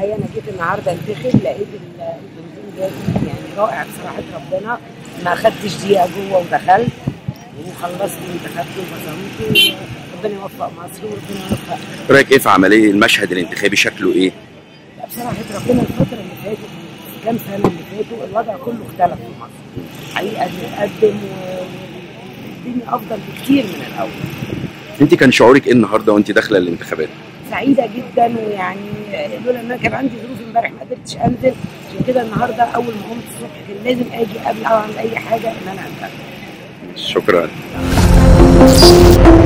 الحقيقه انا جيت النهارده انتخب لقيت ال- البنزين جاي يعني رائع بصراحه ربنا ما خدتش دقيقه جوه ودخلت وخلصت انتخبت وبصمت ربنا يوفق مصر وربنا يوفق رايك ايه في عمليه المشهد الانتخابي شكله ايه؟ لا بصراحه ربنا الفتره اللي فاتت كام سنه اللي فاتوا الوضع كله اختلف في مصر حقيقه بنتقدم و- والدنيا افضل بكتير من الاول انت كان شعورك ايه النهارده وانت داخله الانتخابات؟ سعيده جدا ويعني لولا ان انا كان عندي ظروف امبارح ما قدرتش انزل عشان كده النهارده اول ما قمت الصبح كان لازم اجي قبل او اعمل اي حاجه ان انا انتخب شكرا